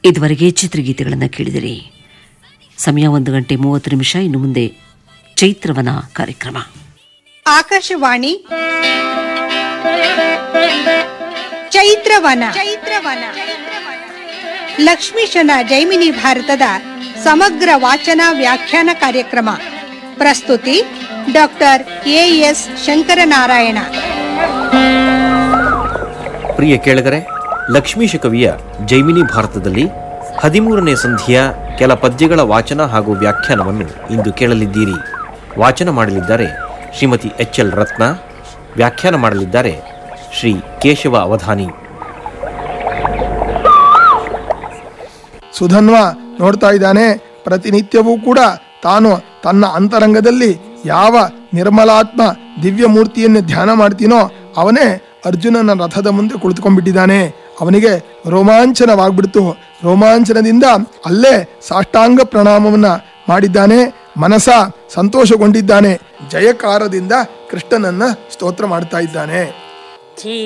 ಇದುವರೆಗೆ ಚಿತ್ರಗೀತೆಗಳನ್ನು ಕೇಳಿದಿರಿ ಸಮಯ ಒಂದು ಗಂಟೆ ಮೂವತ್ತು ನಿಮಿಷ ಇನ್ನು ಮುಂದೆ ಚೈತ್ರವನ ಕಾರ್ಯಕ್ರಮ ಆಕಾಶವಾಣಿ ಚೈತ್ರವನ ಚೈತ್ರವನ ಲಕ್ಷ್ಮೀಶನ ಜೈಮಿನಿ ಭಾರತದ ಸಮಗ್ರ ವಾಚನ ವ್ಯಾಖ್ಯಾನ ಕಾರ್ಯಕ್ರಮ ಪ್ರಸ್ತುತಿ ಡಾಕ್ಟರ್ ಎ ಎಸ್ ಶಂಕರನಾರಾಯಣ ಪ್ರಿಯ ಕೇಳಗರೆ ಲಕ್ಷ್ಮೀಶ ಕವಿಯ ಜೈಮಿನಿ ಭಾರತದಲ್ಲಿ ಹದಿಮೂರನೇ ಸಂಧಿಯ ಕೆಲ ಪದ್ಯಗಳ ವಾಚನ ಹಾಗೂ ವ್ಯಾಖ್ಯಾನವನ್ನು ಇಂದು ಕೇಳಲಿದ್ದೀರಿ ವಾಚನ ಮಾಡಲಿದ್ದಾರೆ ಶ್ರೀಮತಿ ಎಚ್ ಎಲ್ ರತ್ನ ವ್ಯಾಖ್ಯಾನ ಮಾಡಲಿದ್ದಾರೆ ಶ್ರೀ ಕೇಶವ ಅವಧಾನಿ ಸುಧನ್ವ ನೋಡ್ತಾ ಇದ್ದಾನೆ ಪ್ರತಿನಿತ್ಯವೂ ಕೂಡ ತಾನು ತನ್ನ ಅಂತರಂಗದಲ್ಲಿ ಯಾವ ನಿರ್ಮಲಾತ್ಮ ದಿವ್ಯ ಮೂರ್ತಿಯನ್ನು ಧ್ಯಾನ ಮಾಡ್ತೀನೋ ಅವನೇ ಅರ್ಜುನನ ರಥದ ಮುಂದೆ ಕುಳಿತುಕೊಂಡ್ಬಿಟ್ಟಿದ್ದಾನೆ ಅವನಿಗೆ ರೋಮಾಂಚನವಾಗ್ಬಿಡ್ತು ರೋಮಾಂಚನದಿಂದ ಅಲ್ಲೇ ಸಾಷ್ಟಾಂಗ ಪ್ರಣಾಮವನ್ನ ಮಾಡಿದ್ದಾನೆ ಮನಸ ಸಂತೋಷಗೊಂಡಿದ್ದಾನೆ ಜಯಕಾರದಿಂದ ಕೃಷ್ಣನನ್ನ ಸ್ತೋತ್ರ ಮಾಡ್ತಾ ಇದ್ದಾನೆ